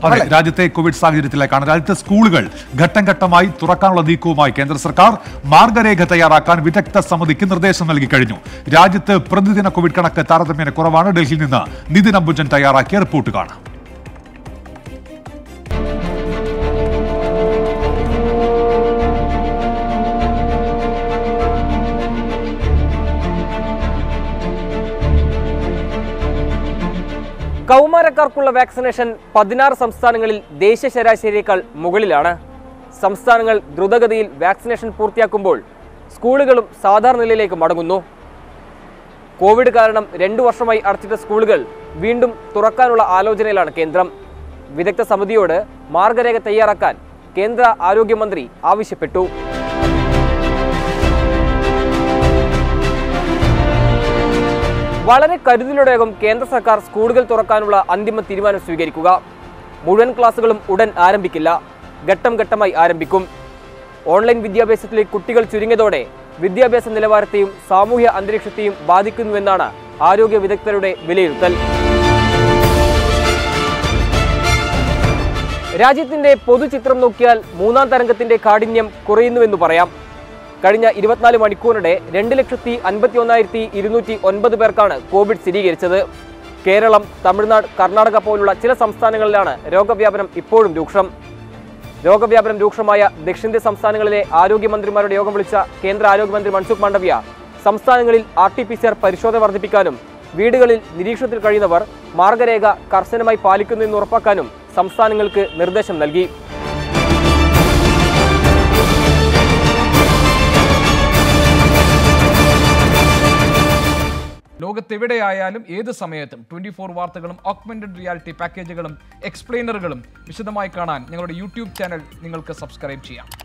അതെ രാജ്യത്തെ കോവിഡ് സാഹചര്യത്തിലേക്കാണ് രാജ്യത്തെ സ്കൂളുകൾ ഘട്ടം ഘട്ടമായി തുറക്കാനുള്ള നീക്കവുമായി കേന്ദ്ര സർക്കാർ മാർഗരേഖ തയ്യാറാക്കാൻ വിദഗ്ധ സമിതിക്ക് നിർദ്ദേശം നൽകി കഴിഞ്ഞു രാജ്യത്ത് പ്രതിദിന കോവിഡ് കണക്ക് താരതമ്യേന കുറവാണ് ഡൽഹിയിൽ നിന്ന് നിതിൻ അംബുജൻ തയ്യാറാക്കിയ റിപ്പോർട്ട് കാണാം കൗമാരക്കാർക്കുള്ള വാക്സിനേഷൻ പതിനാറ് സംസ്ഥാനങ്ങളിൽ ദേശീയ ശരാശരിയേക്കാൾ മുകളിലാണ് സംസ്ഥാനങ്ങൾ ദ്രുതഗതിയിൽ വാക്സിനേഷൻ പൂർത്തിയാക്കുമ്പോൾ സ്കൂളുകളും സാധാരണ നിലയിലേക്ക് മടങ്ങുന്നു കോവിഡ് കാരണം രണ്ടു വർഷമായി അടച്ചിട്ട സ്കൂളുകൾ വീണ്ടും തുറക്കാനുള്ള ആലോചനയിലാണ് കേന്ദ്രം വിദഗ്ധ സമിതിയോട് മാർഗരേഖ തയ്യാറാക്കാൻ കേന്ദ്ര ആരോഗ്യമന്ത്രി ആവശ്യപ്പെട്ടു വളരെ കരുതലോടെയാകും കേന്ദ്ര സർക്കാർ സ്കൂളുകൾ തുറക്കാനുള്ള അന്തിമ തീരുമാനം സ്വീകരിക്കുക മുഴുവൻ ക്ലാസുകളും ഉടൻ ആരംഭിക്കില്ല ഘട്ടം ഘട്ടമായി ആരംഭിക്കും ഓൺലൈൻ വിദ്യാഭ്യാസത്തിലേക്ക് കുട്ടികൾ ചുരുങ്ങിയതോടെ വിദ്യാഭ്യാസ നിലവാരത്തെയും സാമൂഹ്യ അന്തരീക്ഷത്തെയും ബാധിക്കുന്നുവെന്നാണ് ആരോഗ്യ വിദഗ്ധരുടെ വിലയിരുത്തൽ രാജ്യത്തിന്റെ പൊതുചിത്രം നോക്കിയാൽ മൂന്നാം തരംഗത്തിന്റെ കാഠിന്യം കുറയുന്നുവെന്ന് പറയാം കഴിഞ്ഞ ഇരുപത്തിനാല് മണിക്കൂറിനിടെ രണ്ട് ലക്ഷത്തി അൻപത്തി ഒന്നായിരത്തി ഇരുന്നൂറ്റി ഒൻപത് പേർക്കാണ് കോവിഡ് സ്ഥിരീകരിച്ചത് കേരളം തമിഴ്നാട് കർണാടക പോലുള്ള ചില സംസ്ഥാനങ്ങളിലാണ് രോഗവ്യാപനം ഇപ്പോഴും രൂക്ഷം രോഗവ്യാപനം രൂക്ഷമായ ദക്ഷിണേന്ത്യ സംസ്ഥാനങ്ങളിലെ ആരോഗ്യമന്ത്രിമാരുടെ യോഗം വിളിച്ച കേന്ദ്ര ആരോഗ്യമന്ത്രി മൻസുഖ് മാണ്ഡവ്യ സംസ്ഥാനങ്ങളിൽ R T P C R പരിശോധന വർദ്ധിപ്പിക്കാനും വീടുകളിൽ നിരീക്ഷണത്തിൽ കഴിയുന്നവർ മാർഗരേഖ കർശനമായി പാലിക്കുന്നു എന്ന് ഉറപ്പാക്കാനും സംസ്ഥാനങ്ങൾക്ക് നിർദ്ദേശം നൽകി ലോകത്തെവിടെയായാലും ഏത് സമയത്തും ട്വന്റി ഫോർ വാർത്തകളും ഓഗ്മെന്റഡ് റിയാലിറ്റി പാക്കേജുകളും എക്സ്പ്ലെയിനറുകളും വിശദമായി കാണാൻ ഞങ്ങളുടെ യൂട്യൂബ് ചാനൽ നിങ്ങൾക്ക് സബ്സ്ക്രൈബ് ചെയ്യാം